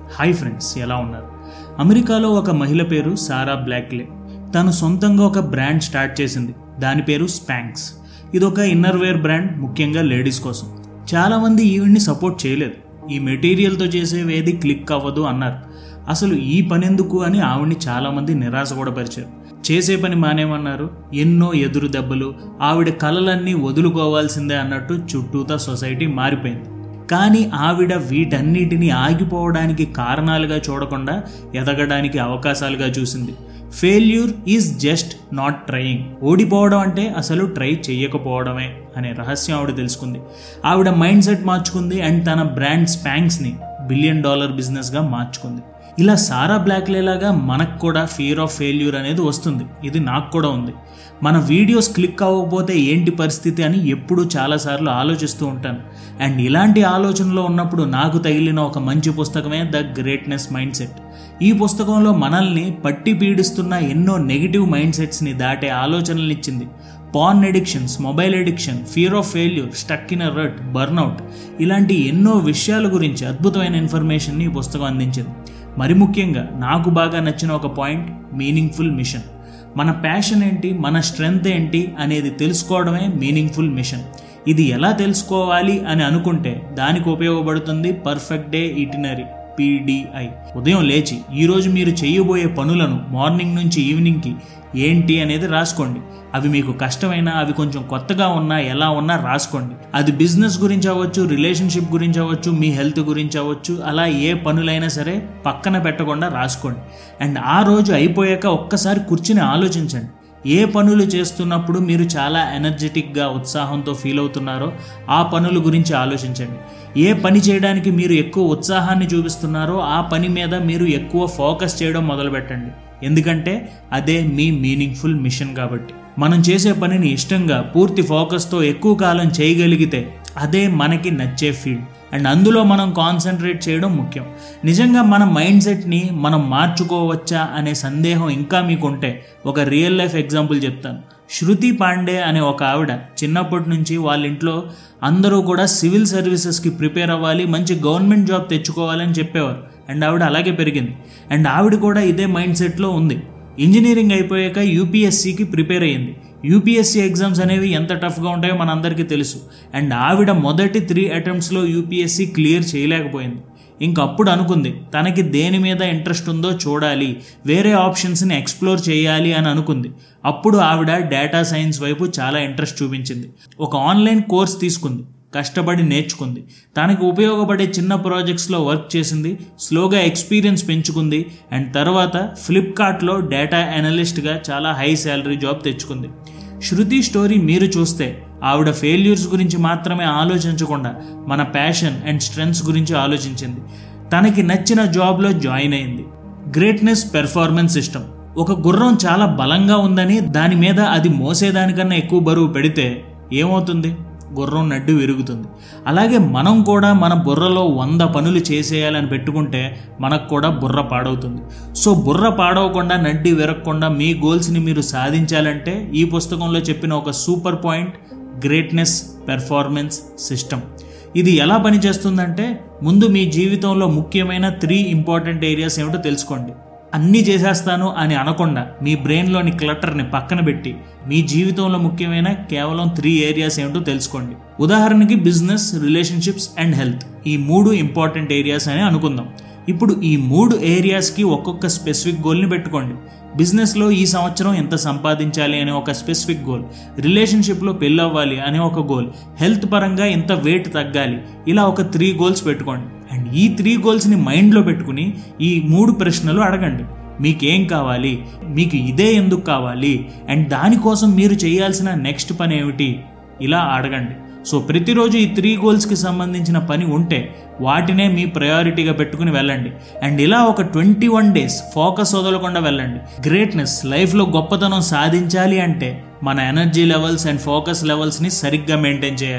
hi friends ఎలా ఉన్నారు అమెరికాలో ఒక మహిళ పేరు సారా బ్లాక్లే తను సొంతంగా ఒక బ్రాండ్ స్టార్ట్ చేసింది దాని పేరు స్పాంక్స్ ఇది ఒక ఇన్నర్ వేర్ బ్రాండ్ ముఖ్యంగా లేడీస్ కోసం చాలామంది ఈవిడ్ని సపోర్ట్ చేయలేదు ఈ మెటీరియల్తో చేసేవేది క్లిక్ అవ్వదు అన్నారు అసలు ఈ పనెందుకు అని ఆవిడ్ని చాలామంది నిరాశ కూడా పరిచారు చేసే పని మానేమన్నారు ఎన్నో ఎదురు దెబ్బలు ఆవిడ కలలన్నీ వదులుకోవాల్సిందే అన్నట్టు చుట్టూతా సొసైటీ మారిపోయింది కానీ ఆవిడ వీటన్నిటిని ఆగిపోవడానికి కారణాలుగా చూడకుండా ఎదగడానికి అవకాశాలుగా చూసింది failure is just not trying ఓడిపోవడం అంటే అసలు ట్రై చేయకపోవడమే అనే రహస్యం ఆవిడ తెలుసుకుంది ఆవిడ మైండ్ సెట్ మార్చుకుంది అండ్ తన బ్రాండ్ స్పాంక్స్ని బిలియన్ డాలర్ బిజినెస్గా మార్చుకుంది ఇలా సారా బ్లాక్లేలాగా మనకు కూడా ఫియర్ ఆఫ్ ఫెయిల్యూర్ అనేది వస్తుంది ఇది నాకు కూడా ఉంది మన వీడియోస్ క్లిక్ అవ్వకపోతే ఏంటి పరిస్థితి అని ఎప్పుడూ చాలాసార్లు ఆలోచిస్తూ ఉంటాను అండ్ ఇలాంటి ఆలోచనలో ఉన్నప్పుడు నాకు తగిలిన ఒక మంచి పుస్తకమే ద గ్రేట్నెస్ మైండ్ సెట్ ఈ పుస్తకంలో మనల్ని పట్టి పీడిస్తున్న ఎన్నో నెగిటివ్ మైండ్ సెట్స్ని దాటే ఆలోచనలు ఇచ్చింది paan addictions mobile addiction fear of failure stuck in a rut burnout ఇలాంటి ఎన్నో విషయాల గురించి అద్భుతమైన ఇన్ఫర్మేషన్ని ఈ పుస్తకం అందించింది మరి ముఖ్యంగా నాకు బాగా నచ్చిన ఒక పాయింట్ మీనింగ్ఫుల్ మిషన్ మన ప్యాషన్ ఏంటి మన స్ట్రెంగ్త్ ఏంటి అనేది తెలుసుకోవడమే మీనింగ్ఫుల్ మిషన్ ఇది ఎలా తెలుసుకోవాలి అని అనుకుంటే దానికి ఉపయోగపడుతుంది పర్ఫెక్ట్ డే ఇటినరీ పీడిఐ ఉదయం లేచి ఈరోజు మీరు చేయబోయే పనులను మార్నింగ్ నుంచి ఈవినింగ్కి ఏంటి అనేది రాసుకోండి అవి మీకు కష్టమైనా అవి కొంచెం కొత్తగా ఉన్నా ఎలా ఉన్నా రాసుకోండి అది బిజినెస్ గురించి అవ్వచ్చు రిలేషన్షిప్ గురించి అవ్వచ్చు మీ హెల్త్ గురించి అవ్వచ్చు అలా ఏ పనులైనా సరే పక్కన పెట్టకుండా రాసుకోండి అండ్ ఆ రోజు అయిపోయాక ఒక్కసారి కూర్చుని ఆలోచించండి ఏ పనులు చేస్తున్నప్పుడు మీరు చాలా ఎనర్జెటిక్గా ఉత్సాహంతో ఫీల్ అవుతున్నారో ఆ పనుల గురించి ఆలోచించండి ఏ పని చేయడానికి మీరు ఎక్కువ ఉత్సాహాన్ని చూపిస్తున్నారో ఆ పని మీద మీరు ఎక్కువ ఫోకస్ చేయడం మొదలుపెట్టండి ఎందుకంటే అదే మీ మీనింగ్ఫుల్ మిషన్ కాబట్టి మనం చేసే పనిని ఇష్టంగా పూర్తి ఫోకస్తో ఎక్కువ కాలం చేయగలిగితే అదే మనకి నచ్చే ఫీల్డ్ అండ్ అందులో మనం కాన్సన్ట్రేట్ చేయడం ముఖ్యం నిజంగా మన మైండ్ సెట్ని మనం మార్చుకోవచ్చా అనే సందేహం ఇంకా మీకుంటే ఒక రియల్ లైఫ్ ఎగ్జాంపుల్ చెప్తాను శృతి పాండే అనే ఒక ఆవిడ చిన్నప్పటి నుంచి వాళ్ళ ఇంట్లో అందరూ కూడా సివిల్ సర్వీసెస్కి ప్రిపేర్ అవ్వాలి మంచి గవర్నమెంట్ జాబ్ తెచ్చుకోవాలని చెప్పేవారు అండ్ ఆవిడ అలాగే పెరిగింది అండ్ ఆవిడ కూడా ఇదే మైండ్ సెట్లో ఉంది ఇంజనీరింగ్ అయిపోయాక యూపీఎస్సికి ప్రిపేర్ అయ్యింది యూపీఎస్సీ ఎగ్జామ్స్ అనేవి ఎంత టఫ్గా ఉంటాయో మనందరికీ తెలుసు అండ్ ఆవిడ మొదటి త్రీ అటెంప్ట్స్లో యూపీఎస్సీ క్లియర్ చేయలేకపోయింది ఇంకప్పుడు అనుకుంది తనకి దేని మీద ఇంట్రెస్ట్ ఉందో చూడాలి వేరే ఆప్షన్స్ని ఎక్స్ప్లోర్ చేయాలి అని అనుకుంది అప్పుడు ఆవిడ డేటా సైన్స్ వైపు చాలా ఇంట్రెస్ట్ చూపించింది ఒక ఆన్లైన్ కోర్స్ తీసుకుంది కష్టపడి నేర్చుకుంది తనకి ఉపయోగపడే చిన్న ప్రాజెక్ట్స్లో వర్క్ చేసింది స్లోగా ఎక్స్పీరియన్స్ పెంచుకుంది అండ్ తర్వాత ఫ్లిప్కార్ట్లో డేటా అనలిస్ట్గా చాలా హై శాలరీ జాబ్ తెచ్చుకుంది శృతి స్టోరీ మీరు చూస్తే ఆవిడ ఫెయిల్యూర్స్ గురించి మాత్రమే ఆలోచించకుండా మన ప్యాషన్ అండ్ స్ట్రెంగ్స్ గురించి ఆలోచించింది తనకి నచ్చిన జాబ్లో జాయిన్ అయింది గ్రేట్నెస్ పెర్ఫార్మెన్స్ సిస్టమ్ ఒక గుర్రం చాలా బలంగా ఉందని దాని మీద అది మోసేదానికన్నా ఎక్కువ బరువు పెడితే ఏమవుతుంది గుర్రం నడ్డు విరుగుతుంది అలాగే మనం కూడా మన బుర్రలో వంద పనులు చేసేయాలని పెట్టుకుంటే మనకు కూడా బుర్ర పాడవుతుంది సో బుర్ర పాడవకుండా నడ్డి విరగకుండా మీ గోల్స్ని మీరు సాధించాలంటే ఈ పుస్తకంలో చెప్పిన ఒక super point greatness performance system ఇది ఎలా పనిచేస్తుందంటే ముందు మీ జీవితంలో ముఖ్యమైన త్రీ ఇంపార్టెంట్ ఏరియాస్ ఏమిటో తెలుసుకోండి అన్నీ చేసేస్తాను అని అనకుండా మీ బ్రెయిన్లోని క్లటర్ని పక్కన పెట్టి మీ జీవితంలో ముఖ్యమైన కేవలం త్రీ ఏరియాస్ ఏమిటో తెలుసుకోండి ఉదాహరణకి బిజినెస్ రిలేషన్షిప్స్ అండ్ హెల్త్ ఈ మూడు ఇంపార్టెంట్ ఏరియాస్ అని అనుకుందాం ఇప్పుడు ఈ మూడు ఏరియాస్కి ఒక్కొక్క స్పెసిఫిక్ గోల్ని పెట్టుకోండి బిజినెస్లో ఈ సంవత్సరం ఎంత సంపాదించాలి అనే ఒక స్పెసిఫిక్ గోల్ రిలేషన్షిప్లో పెళ్ళవ్వాలి అనే ఒక గోల్ హెల్త్ పరంగా ఎంత వెయిట్ తగ్గాలి ఇలా ఒక త్రీ గోల్స్ పెట్టుకోండి అండ్ ఈ త్రీ గోల్స్ని మైండ్లో పెట్టుకుని ఈ మూడు ప్రశ్నలు అడగండి మీకేం కావాలి మీకు ఇదే ఎందుకు కావాలి అండ్ దానికోసం మీరు చేయాల్సిన నెక్స్ట్ పని ఏమిటి ఇలా అడగండి సో ప్రతిరోజు ఈ త్రీ గోల్స్కి సంబంధించిన పని ఉంటే వాటినే మీ ప్రయారిటీగా పెట్టుకుని వెళ్ళండి అండ్ ఇలా ఒక ట్వంటీ వన్ డేస్ ఫోకస్ వదలకుండా వెళ్ళండి గ్రేట్నెస్ లైఫ్లో గొప్పతనం సాధించాలి అంటే మన ఎనర్జీ లెవెల్స్ అండ్ ఫోకస్ లెవెల్స్ని సరిగ్గా మెయింటైన్ చేయాలి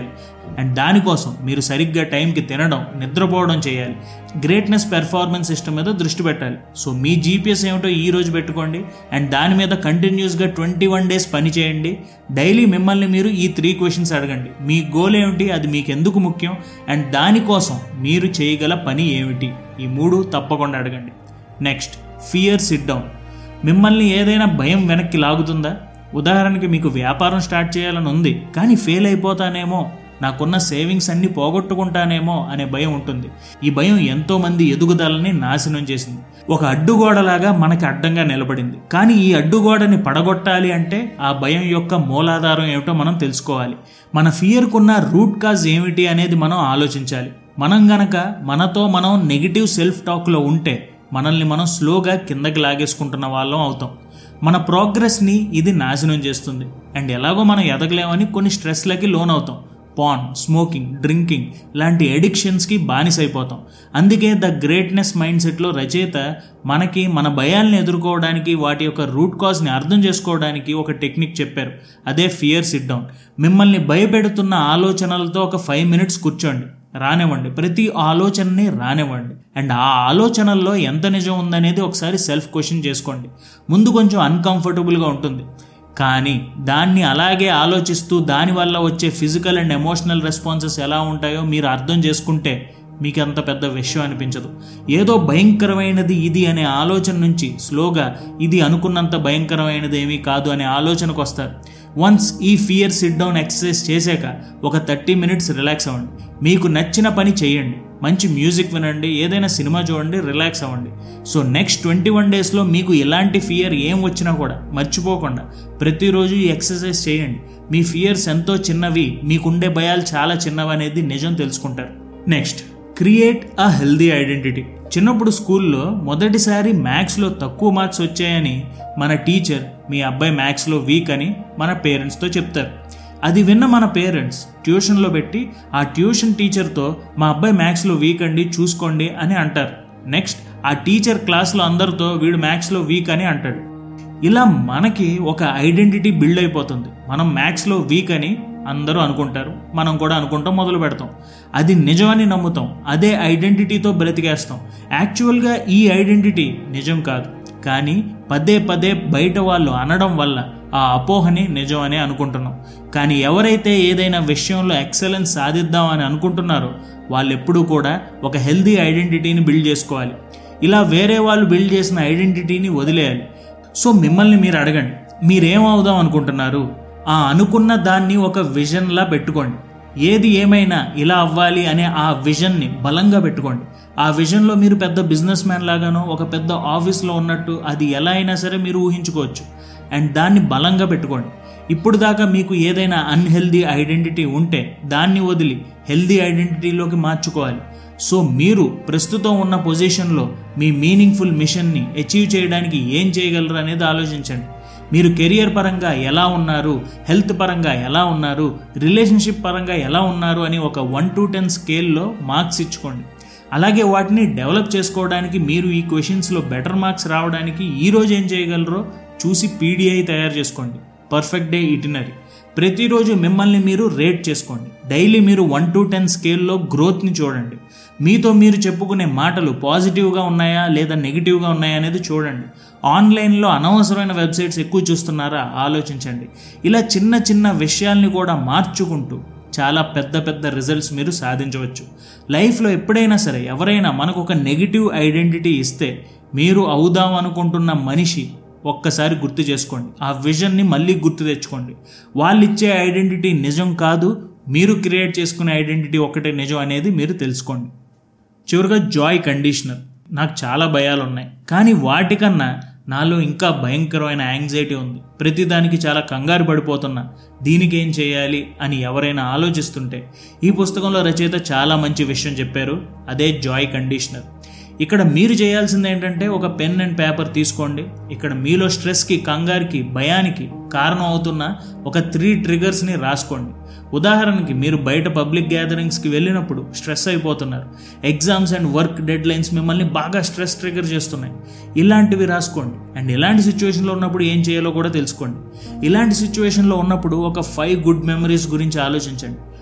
అండ్ దానికోసం మీరు సరిగ్గా టైంకి తినడం నిద్రపోవడం చేయాలి గ్రేట్నెస్ పెర్ఫార్మెన్స్ సిస్టమ్ మీద దృష్టి పెట్టాలి సో మీ జీపీఎస్ ఏమిటో ఈ రోజు పెట్టుకోండి అండ్ దాని మీద కంటిన్యూస్గా ట్వంటీ వన్ డేస్ పని చేయండి డైలీ మిమ్మల్ని మీరు ఈ త్రీ క్వశ్చన్స్ అడగండి మీ గోల్ ఏమిటి అది మీకు ఎందుకు ముఖ్యం అండ్ దానికోసం మీరు చేయగల పని ఏమిటి ఈ మూడు తప్పకుండా అడగండి నెక్స్ట్ ఫియర్ సిట్ డౌన్ మిమ్మల్ని ఏదైనా భయం వెనక్కి లాగుతుందా ఉదాహరణకి మీకు వ్యాపారం స్టార్ట్ చేయాలని ఉంది కానీ ఫెయిల్ అయిపోతానేమో నాకున్న సేవింగ్స్ అన్ని పోగొట్టుకుంటానేమో అనే భయం ఉంటుంది ఈ భయం ఎంతో మంది ఎదుగుదలని నాశనం చేసింది ఒక అడ్డుగోడలాగా మనకి అడ్డంగా నిలబడింది కానీ ఈ అడ్డుగోడని పడగొట్టాలి అంటే ఆ భయం యొక్క మూలాధారం ఏమిటో మనం తెలుసుకోవాలి మన ఫియర్కున్న రూట్ కాజ్ ఏమిటి అనేది మనం ఆలోచించాలి మనం గనక మనతో మనం నెగిటివ్ సెల్ఫ్ టాక్లో ఉంటే మనల్ని మనం స్లోగా కిందకి లాగేసుకుంటున్న వాళ్ళం అవుతాం మన ప్రోగ్రెస్ని ఇది నాశనం చేస్తుంది అండ్ ఎలాగో మనం ఎదగలేమని కొన్ని స్ట్రెస్లకి లోన్ అవుతాం పాన్ స్మోకింగ్ డ్రింకింగ్ లాంటి ఎడిక్షన్స్కి బానిసైపోతాం అందుకే ద గ్రేట్నెస్ మైండ్ సెట్లో రచయిత మనకి మన భయాల్ని ఎదుర్కోవడానికి వాటి యొక్క రూట్ కాజ్ని అర్థం చేసుకోవడానికి ఒక టెక్నిక్ చెప్పారు అదే ఫియర్ సిట్ డౌన్ మిమ్మల్ని భయపెడుతున్న ఆలోచనలతో ఒక ఫైవ్ మినిట్స్ కూర్చోండి రానివ్వండి ప్రతి ఆలోచనని రానివ్వండి అండ్ ఆ ఆలోచనల్లో ఎంత నిజం ఉందనేది ఒకసారి సెల్ఫ్ క్వశ్చన్ చేసుకోండి ముందు కొంచెం అన్కంఫర్టబుల్గా ఉంటుంది కానీ దాన్ని అలాగే ఆలోచిస్తూ దానివల్ల వచ్చే ఫిజికల్ అండ్ ఎమోషనల్ రెస్పాన్సెస్ ఎలా ఉంటాయో మీరు అర్థం చేసుకుంటే మీకు అంత పెద్ద విషయం అనిపించదు ఏదో భయంకరమైనది ఇది అనే ఆలోచన నుంచి స్లోగా ఇది అనుకున్నంత భయంకరమైనది ఏమీ కాదు అనే ఆలోచనకు వస్తారు వన్స్ ఈ ఫియర్ సిట్ డౌన్ ఎక్సర్సైజ్ చేశాక ఒక థర్టీ మినిట్స్ రిలాక్స్ అవ్వండి మీకు నచ్చిన పని చేయండి మంచి మ్యూజిక్ వినండి ఏదైనా సినిమా చూడండి రిలాక్స్ అవ్వండి సో నెక్స్ట్ ట్వంటీ వన్ డేస్లో మీకు ఎలాంటి ఫియర్ ఏం వచ్చినా కూడా మర్చిపోకుండా ప్రతిరోజు ఈ ఎక్సర్సైజ్ చేయండి మీ ఫియర్స్ ఎంతో చిన్నవి మీకుండే భయాలు చాలా చిన్నవి అనేది నిజం తెలుసుకుంటారు next create a healthy identity చిన్నప్పుడు స్కూల్లో మొదటిసారి మ్యాథ్స్లో తక్కువ మార్క్స్ వచ్చాయని మన టీచర్ మీ అబ్బాయి మ్యాథ్స్లో వీక్ అని మన పేరెంట్స్తో చెప్తారు అది విన్న మన పేరెంట్స్ ట్యూషన్లో పెట్టి ఆ ట్యూషన్ టీచర్తో మా అబ్బాయి మ్యాథ్స్లో వీక్ అండి చూసుకోండి అని అంటారు నెక్స్ట్ ఆ టీచర్ క్లాస్లో అందరితో వీడు మ్యాథ్స్లో వీక్ అని అంటాడు ఇలా మనకి ఒక ఐడెంటిటీ బిల్డ్ అయిపోతుంది మనం మ్యాథ్స్లో వీక్ అని అందరూ అనుకుంటారు మనం కూడా అనుకుంటాం మొదలు పెడతాం అది నిజమని నమ్ముతాం అదే ఐడెంటిటీతో బ్రతికేస్తాం యాక్చువల్గా ఈ ఐడెంటిటీ నిజం కాదు కానీ పదే పదే బయట వాళ్ళు అనడం వల్ల ఆ అపోహని నిజం అని అనుకుంటున్నాం కానీ ఎవరైతే ఏదైనా విషయంలో ఎక్సలెన్స్ సాధిద్దాం అని అనుకుంటున్నారో వాళ్ళు ఎప్పుడూ కూడా ఒక హెల్దీ ఐడెంటిటీని బిల్డ్ చేసుకోవాలి ఇలా వేరే వాళ్ళు బిల్డ్ చేసిన ఐడెంటిటీని వదిలేయాలి సో మిమ్మల్ని మీరు అడగండి మీరేమవుదాం అనుకుంటున్నారు ఆ అనుకున్న దాన్ని ఒక విజన్లా పెట్టుకోండి ఏది ఏమైనా ఇలా అవ్వాలి అనే ఆ విజన్ని బలంగా పెట్టుకోండి ఆ విజన్లో మీరు పెద్ద బిజినెస్ మ్యాన్ లాగానో ఒక పెద్ద ఆఫీస్లో ఉన్నట్టు అది ఎలా అయినా సరే మీరు ఊహించుకోవచ్చు అండ్ దాన్ని బలంగా పెట్టుకోండి ఇప్పుడు దాకా మీకు ఏదైనా అన్హెల్దీ ఐడెంటిటీ ఉంటే దాన్ని వదిలి హెల్దీ ఐడెంటిటీలోకి మార్చుకోవాలి సో మీరు ప్రస్తుతం ఉన్న పొజిషన్లో మీ మీనింగ్ఫుల్ మిషన్ని అచీవ్ చేయడానికి ఏం చేయగలరు అనేది ఆలోచించండి మీరు కెరియర్ పరంగా ఎలా ఉన్నారు హెల్త్ పరంగా ఎలా ఉన్నారు రిలేషన్షిప్ పరంగా ఎలా ఉన్నారు అని ఒక వన్ టు టెన్ స్కేల్లో మార్క్స్ ఇచ్చుకోండి అలాగే వాటిని డెవలప్ చేసుకోవడానికి మీరు ఈ క్వశ్చన్స్లో బెటర్ మార్క్స్ రావడానికి ఈరోజు ఏం చేయగలరో చూసి పీడిఐ తయారు చేసుకోండి పర్ఫెక్ట్ డే ఇటినరీ ప్రతిరోజు మిమ్మల్ని మీరు రేట్ చేసుకోండి డైలీ మీరు వన్ టు టెన్ స్కేల్లో గ్రోత్ని చూడండి మీతో మీరు చెప్పుకునే మాటలు పాజిటివ్గా ఉన్నాయా లేదా నెగిటివ్గా ఉన్నాయా అనేది చూడండి ఆన్లైన్లో అనవసరమైన వెబ్సైట్స్ ఎక్కువ చూస్తున్నారా ఆలోచించండి ఇలా చిన్న చిన్న విషయాల్ని కూడా మార్చుకుంటూ చాలా పెద్ద పెద్ద రిజల్ట్స్ మీరు సాధించవచ్చు లైఫ్లో ఎప్పుడైనా సరే ఎవరైనా మనకు ఒక నెగిటివ్ ఐడెంటిటీ ఇస్తే మీరు అవుదాం అనుకుంటున్న మనిషి ఒక్కసారి గుర్తు చేసుకోండి ఆ విజన్ని మళ్ళీ గుర్తు తెచ్చుకోండి వాళ్ళు ఇచ్చే ఐడెంటిటీ నిజం కాదు మీరు క్రియేట్ చేసుకునే ఐడెంటిటీ ఒకటే నిజం అనేది మీరు తెలుసుకోండి చివరిగా జాయ్ కండిషనర్ నాకు చాలా భయాలు ఉన్నాయి కానీ వాటికన్నా నాలో ఇంకా భయంకరమైన యాంగ్జైటీ ఉంది ప్రతిదానికి చాలా కంగారు పడిపోతున్నా దీనికి ఏం చేయాలి అని ఎవరైనా ఆలోచిస్తుంటే ఈ పుస్తకంలో రచయిత చాలా మంచి విషయం చెప్పారు అదే జాయ్ కండిషనర్ ఇక్కడ మీరు చేయాల్సింది ఏంటంటే ఒక పెన్ అండ్ పేపర్ తీసుకోండి ఇక్కడ మీలో స్ట్రెస్కి కంగారుకి భయానికి కారణం అవుతున్న ఒక త్రీ ట్రిగర్స్ని రాసుకోండి ఉదాహరణకి మీరు బయట పబ్లిక్ గ్యాదరింగ్స్కి వెళ్ళినప్పుడు స్ట్రెస్ అయిపోతున్నారు exams and work deadlines మిమ్మల్ని బాగా స్ట్రెస్ ట్రిగర్ చేస్తున్నాయి ఇలాంటివి రాసుకోండి అండ్ ఇలాంటి సిచ్యువేషన్లో ఉన్నప్పుడు ఏం చేయాలో కూడా తెలుసుకోండి ఇలాంటి సిచ్యువేషన్లో ఉన్నప్పుడు ఒక ఫైవ్ గుడ్ మెమరీస్ గురించి ఆలోచించండి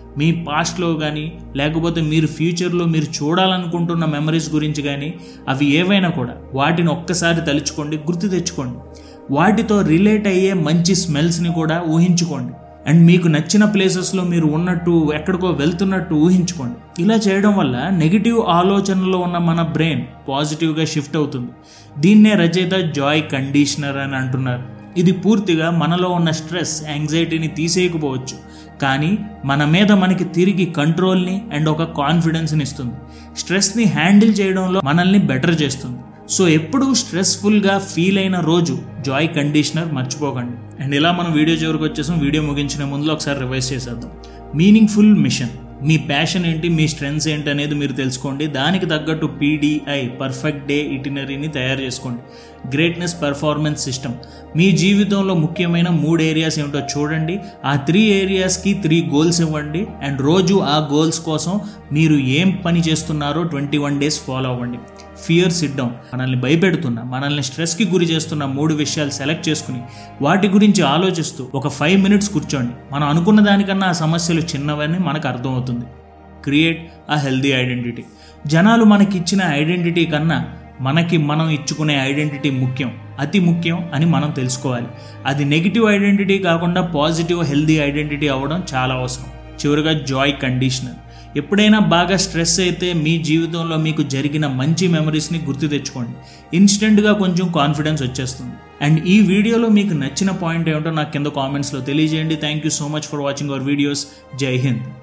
మీ పాస్ట్లో కానీ లేకపోతే మీరు ఫ్యూచర్లో మీరు చూడాలనుకుంటున్న మెమరీస్ గురించి కానీ అవి ఏవైనా కూడా వాటిని ఒక్కసారి తలుచుకోండి గుర్తు తెచ్చుకోండి వాటితో రిలేట్ అయ్యే మంచి స్మెల్స్ని కూడా ఊహించుకోండి అండ్ మీకు నచ్చిన ప్లేసెస్లో మీరు ఉన్నట్టు ఎక్కడికో వెళ్తున్నట్టు ఊహించుకోండి ఇలా చేయడం వల్ల నెగిటివ్ ఆలోచనలో ఉన్న మన బ్రెయిన్ పాజిటివ్గా షిఫ్ట్ అవుతుంది దీన్నే రచయిత జాయ్ కండిషనర్ అని అంటున్నారు ఇది పూర్తిగా మనలో ఉన్న స్ట్రెస్ యాంగ్జైటీని తీసేయకపోవచ్చు కానీ మన మీద మనకి తిరిగి కంట్రోల్ని అండ్ ఒక కాన్ఫిడెన్స్ని ఇస్తుంది స్ట్రెస్ని హ్యాండిల్ చేయడంలో మనల్ని బెటర్ చేస్తుంది సో ఎప్పుడు స్ట్రెస్ఫుల్గా ఫీల్ అయిన రోజు జాయ్ కండిషనర్ మర్చిపోకండి అండ్ ఇలా మనం వీడియో చివరికి వచ్చేసాం వీడియో ముగించిన ముందులో ఒకసారి రివైజ్ చేసేద్దాం మీనింగ్ఫుల్ మిషన్ మీ ప్యాషన్ ఏంటి మీ స్ట్రెంగ్స్ ఏంటి అనేది మీరు తెలుసుకోండి దానికి తగ్గట్టు పీడిఐ పర్ఫెక్ట్ డే ఇటినరీని తయారు చేసుకోండి గ్రేట్నెస్ పర్ఫార్మెన్స్ సిస్టమ్ మీ జీవితంలో ముఖ్యమైన మూడు ఏరియాస్ ఏమిటో చూడండి ఆ త్రీ ఏరియాస్కి త్రీ గోల్స్ ఇవ్వండి అండ్ రోజు ఆ గోల్స్ కోసం మీరు ఏం పని చేస్తున్నారో ట్వంటీ వన్ డేస్ ఫాలో అవ్వండి ఫియర్ సిట్ డౌన్ మనల్ని భయపెడుతున్న మనల్ని స్ట్రెస్కి గురి చేస్తున్న మూడు విషయాలు సెలెక్ట్ చేసుకుని వాటి గురించి ఆలోచిస్తూ ఒక ఫైవ్ మినిట్స్ కూర్చోండి మనం అనుకున్న దానికన్నా ఆ సమస్యలు చిన్నవని మనకు అర్థమవుతుంది క్రియేట్ ఆ హెల్దీ ఐడెంటిటీ జనాలు మనకిచ్చిన ఐడెంటిటీ కన్నా మనకి మనం ఇచ్చుకునే ఐడెంటిటీ ముఖ్యం అతి ముఖ్యం అని మనం తెలుసుకోవాలి అది నెగిటివ్ ఐడెంటిటీ కాకుండా పాజిటివ్ హెల్దీ ఐడెంటిటీ అవ్వడం చాలా అవసరం చివరిగా జాయ్ కండిషనర్ ఎప్పుడైనా బాగా స్ట్రెస్ అయితే మీ జీవితంలో మీకు జరిగిన మంచి మెమరీస్ని గుర్తు తెచ్చుకోండి ఇన్స్టెంట్గా కొంచెం కాన్ఫిడెన్స్ వచ్చేస్తుంది అండ్ ఈ వీడియోలో మీకు నచ్చిన పాయింట్ ఏమిటో నాకు కింద కామెంట్స్లో తెలియజేయండి thank you so much for watching our videos Jai Hind